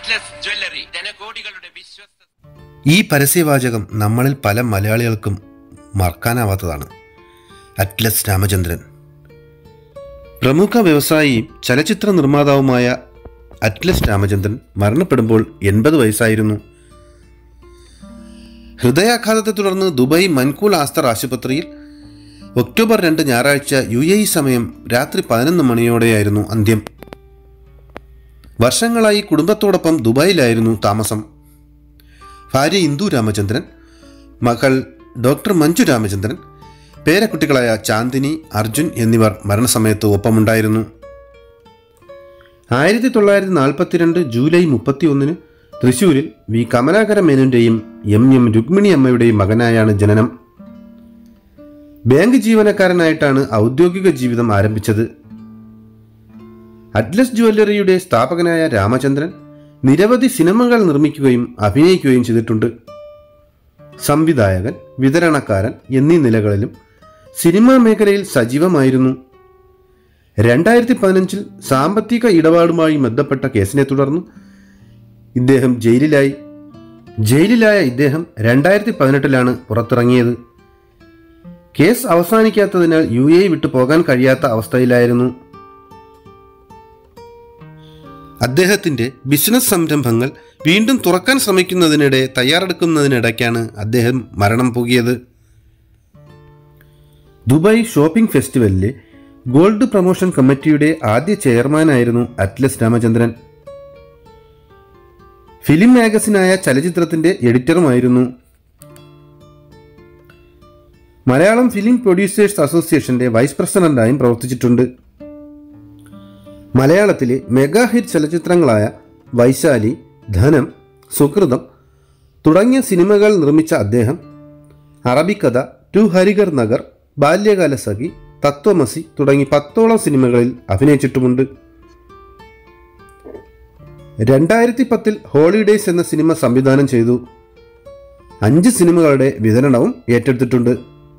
Atlas jewellery ജനകോടികളുടെ വിശ്വസ്ത ഈ പരസ്യവാചകം നമ്മളിൽ പല മലയാളികൾക്കും മറക്കാനാവാത്തതാണ് അറ്റ്ലസ് രാമചന്ദ്രൻ പ്രമുഖ വ്യവസായിയും ചലച്ചിത്ര നിർമ്മാതാവുമായ അറ്റ്ലസ് രാമചന്ദ്രൻ മരണപ്പെടുമ്പോൾ എൺപത് വയസ്സായിരുന്നു ഹൃദയാഘാതത്തെ തുടർന്ന് ദുബായ് മൻകൂൾ ആസ്തർ ആശുപത്രിയിൽ ഒക്ടോബർ രണ്ട് ഞായറാഴ്ച യു എ ഇ സമയം രാത്രി പതിനൊന്ന് മണിയോടെയായിരുന്നു അന്ത്യം വർഷങ്ങളായി കുടുംബത്തോടൊപ്പം ദുബായിലായിരുന്നു താമസം ഭാര്യ ഇന്ദു രാമചന്ദ്രൻ മകൾ ഡോക്ടർ മഞ്ജു രാമചന്ദ്രൻ പേരക്കുട്ടികളായ ചാന്ദിനി അർജുൻ എന്നിവർ മരണസമയത്ത് ഒപ്പമുണ്ടായിരുന്നു ആയിരത്തി തൊള്ളായിരത്തി നാൽപ്പത്തിരണ്ട് ജൂലൈ മുപ്പത്തി ഒന്നിന് തൃശൂരിൽ വി കമലാകര മേനോന്റെയും എം എം രുക്മിണി അമ്മയുടെയും മകനായാണ് ജനനം ബാങ്ക് ജീവനക്കാരനായിട്ടാണ് ഔദ്യോഗിക ജീവിതം ആരംഭിച്ചത് അറ്റ്ലസ് ജ്വല്ലറിയുടെ സ്ഥാപകനായ രാമചന്ദ്രൻ നിരവധി സിനിമകൾ നിർമ്മിക്കുകയും അഭിനയിക്കുകയും ചെയ്തിട്ടുണ്ട് സംവിധായകൻ വിതരണക്കാരൻ എന്നീ നിലകളിലും സിനിമാ മേഖലയിൽ സജീവമായിരുന്നു രണ്ടായിരത്തി പതിനഞ്ചിൽ സാമ്പത്തിക ഇടപാടുമായി ബന്ധപ്പെട്ട കേസിനെ തുടർന്ന് ഇദ്ദേഹം ജയിലിലായി ജയിലിലായ ഇദ്ദേഹം രണ്ടായിരത്തി പതിനെട്ടിലാണ് പുറത്തിറങ്ങിയത് കേസ് അവസാനിക്കാത്തതിനാൽ യു എ വിട്ടു പോകാൻ കഴിയാത്ത അവസ്ഥയിലായിരുന്നു അദ്ദേഹത്തിന്റെ ബിസിനസ് സംരംഭങ്ങൾ വീണ്ടും തുറക്കാൻ ശ്രമിക്കുന്നതിനിടെ തയ്യാറെടുക്കുന്നതിനിടയ്ക്കാണ് അദ്ദേഹം മരണം പുകിയത് ദുബായ് ഷോപ്പിംഗ് ഫെസ്റ്റിവലിലെ ഗോൾഡ് പ്രൊമോഷൻ കമ്മിറ്റിയുടെ ആദ്യ ചെയർമാനായിരുന്നു അറ്റ്ലസ് രാമചന്ദ്രൻ ഫിലിം മാഗസിനായ ചലച്ചിത്രത്തിന്റെ എഡിറ്ററുമായിരുന്നു മലയാളം ഫിലിം പ്രൊഡ്യൂസേഴ്സ് അസോസിയേഷന്റെ വൈസ് പ്രസിഡന്റായും പ്രവർത്തിച്ചിട്ടുണ്ട് മലയാളത്തിലെ മെഗാ ഹിറ്റ് ചലച്ചിത്രങ്ങളായ വൈശാലി ധനം സുഹൃതം തുടങ്ങിയ സിനിമകൾ നിർമ്മിച്ച അദ്ദേഹം അറബിക്കഥ ടു ഹരികർ നഗർ ബാല്യകാല സഖി തത്വമസി തുടങ്ങി പത്തോളം സിനിമകളിൽ അഭിനയിച്ചിട്ടുമുണ്ട് രണ്ടായിരത്തി പത്തിൽ ഹോളിഡേയ്സ് എന്ന സിനിമ സംവിധാനം ചെയ്തു അഞ്ച് സിനിമകളുടെ വിതരണവും ഏറ്റെടുത്തിട്ടുണ്ട്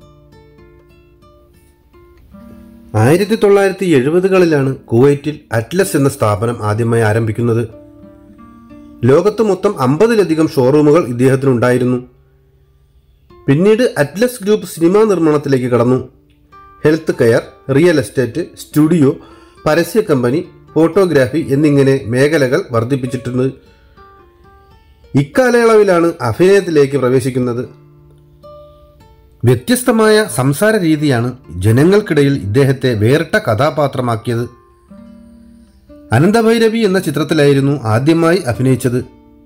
ആയിരത്തി തൊള്ളായിരത്തി എഴുപതുകളിലാണ് കുവൈറ്റിൽ അറ്റ്ലസ് എന്ന സ്ഥാപനം ആദ്യമായി ആരംഭിക്കുന്നത് ലോകത്ത് മൊത്തം അമ്പതിലധികം ഷോറൂമുകൾ ഇദ്ദേഹത്തിനുണ്ടായിരുന്നു പിന്നീട് അറ്റ്ലസ് ഗ്രൂപ്പ് സിനിമാ നിർമ്മാണത്തിലേക്ക് കടന്നു health care real estate studio പരസ്യ കമ്പനി ഫോട്ടോഗ്രാഫി എന്നിങ്ങനെ മേഖലകൾ വർദ്ധിപ്പിച്ചിട്ടുണ്ട് ഇക്കാലയളവിലാണ് അഭിനയത്തിലേക്ക് പ്രവേശിക്കുന്നത് വ്യത്യസ്തമായ സംസാര രീതിയാണ് ജനങ്ങൾക്കിടയിൽ ഇദ്ദേഹത്തെ വേറിട്ട കഥാപാത്രമാക്കിയത് അനന്തഭൈരവി എന്ന ചിത്രത്തിലായിരുന്നു ആദ്യമായി അഭിനയിച്ചത്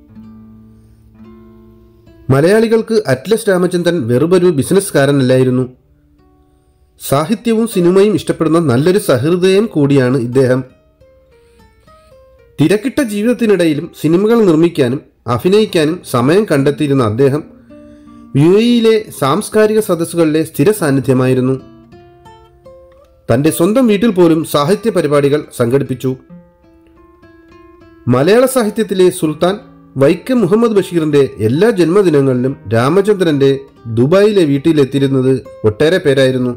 മലയാളികൾക്ക് അറ്റ്ലസ് രാമചന്ദ്രൻ വെറുമൊരു ബിസിനസ്സുകാരനല്ലായിരുന്നു സാഹിത്യവും സിനിമയും ഇഷ്ടപ്പെടുന്ന നല്ലൊരു സഹൃദയൻ കൂടിയാണ് ഇദ്ദേഹം തിരക്കിട്ട ജീവിതത്തിനിടയിലും സിനിമകൾ നിർമ്മിക്കാനും അഭിനയിക്കാനും സമയം കണ്ടെത്തിയിരുന്ന അദ്ദേഹം യു എയിലെ സാംസ്കാരിക സദസ്സുകളിലെ സ്ഥിര സാന്നിധ്യമായിരുന്നു തന്റെ സ്വന്തം വീട്ടിൽ പോലും സാഹിത്യ പരിപാടികൾ സംഘടിപ്പിച്ചു മലയാള സാഹിത്യത്തിലെ സുൽത്താൻ വൈക്കം മുഹമ്മദ് ബഷീറിന്റെ എല്ലാ ജന്മദിനങ്ങളിലും രാമചന്ദ്രന്റെ ദുബായിലെ വീട്ടിലെത്തിയിരുന്നത് ഒട്ടേറെ പേരായിരുന്നു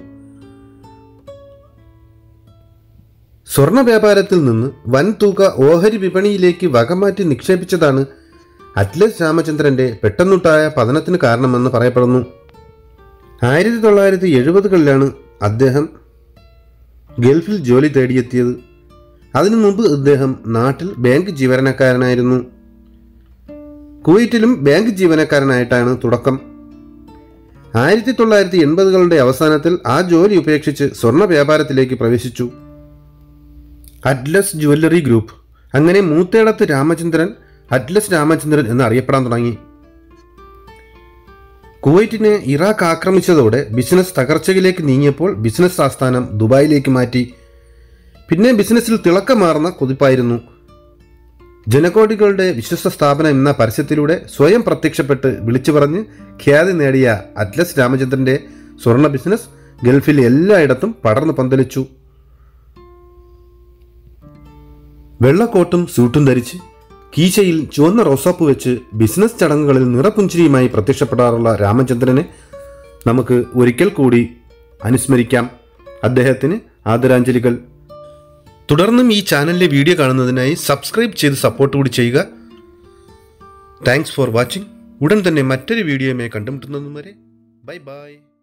സ്വർണ വ്യാപാരത്തിൽ നിന്ന് വൻ തുക ഓഹരി വിപണിയിലേക്ക് വകമാറ്റി നിക്ഷേപിച്ചതാണ് അറ്റ്ലസ് രാമചന്ദ്രന്റെ പെട്ടെന്നുണ്ടായ പതനത്തിന് കാരണമെന്ന് പറയപ്പെടുന്നു ആയിരത്തി തൊള്ളായിരത്തി എഴുപതുകളിലാണ് അദ്ദേഹം ഗൾഫിൽ ജോലി തേടിയെത്തിയത് അതിനു മുമ്പ് ഇദ്ദേഹം നാട്ടിൽ ബാങ്ക് ജീവനക്കാരനായിരുന്നു കുവൈറ്റിലും ബാങ്ക് ജീവനക്കാരനായിട്ടാണ് തുടക്കം ആയിരത്തി തൊള്ളായിരത്തി എൺപതുകളുടെ അവസാനത്തിൽ ആ ജോലി ഉപേക്ഷിച്ച് സ്വർണ്ണ വ്യാപാരത്തിലേക്ക് പ്രവേശിച്ചു അറ്റ്ലസ് ജുവല്ലറി ഗ്രൂപ്പ് അങ്ങനെ മൂത്തേടത്ത് രാമചന്ദ്രൻ അറ്റ്ലസ് രാമചന്ദ്രൻ എന്ന് അറിയപ്പെടാൻ തുടങ്ങി കുവൈറ്റിനെ ഇറാഖ് ആക്രമിച്ചതോടെ ബിസിനസ് തകർച്ചയിലേക്ക് നീങ്ങിയപ്പോൾ ബിസിനസ് ആസ്ഥാനം ദുബായിലേക്ക് മാറ്റി പിന്നെ ബിസിനസ്സിൽ തിളക്കമാർന്ന കുതിപ്പായിരുന്നു ജനകോടികളുടെ വിശ്വസ്ത സ്ഥാപനം എന്ന പരസ്യത്തിലൂടെ സ്വയം പ്രത്യക്ഷപ്പെട്ട് വിളിച്ചു പറഞ്ഞ് ഖ്യാതി നേടിയ അറ്റ്ലസ് രാമചന്ദ്രന്റെ സ്വർണ്ണ ബിസിനസ് ഗൾഫിൽ എല്ലായിടത്തും പടർന്നു പന്തലിച്ചു വെള്ളക്കോട്ടും സൂട്ടും ധരിച്ച് കീശയിൽ ചുവന്ന റോസാപ്പ് വെച്ച് ബിസിനസ് ചടങ്ങുകളിൽ നിറപുഞ്ചിരിയുമായി പ്രത്യക്ഷപ്പെടാറുള്ള രാമചന്ദ്രനെ നമുക്ക് ഒരിക്കൽ കൂടി അനുസ്മരിക്കാം അദ്ദേഹത്തിന് ആദരാഞ്ജലികൾ തുടർന്നും ഈ ചാനലിലെ വീഡിയോ കാണുന്നതിനായി സബ്സ്ക്രൈബ് ചെയ്ത് സപ്പോർട്ട് കൂടി ചെയ്യുക താങ്ക്സ് ഫോർ വാച്ചിങ് ഉടൻ തന്നെ മറ്റൊരു വീഡിയോയുമായി കണ്ടുമുട്ടുന്നതും വരെ ബൈ ബൈ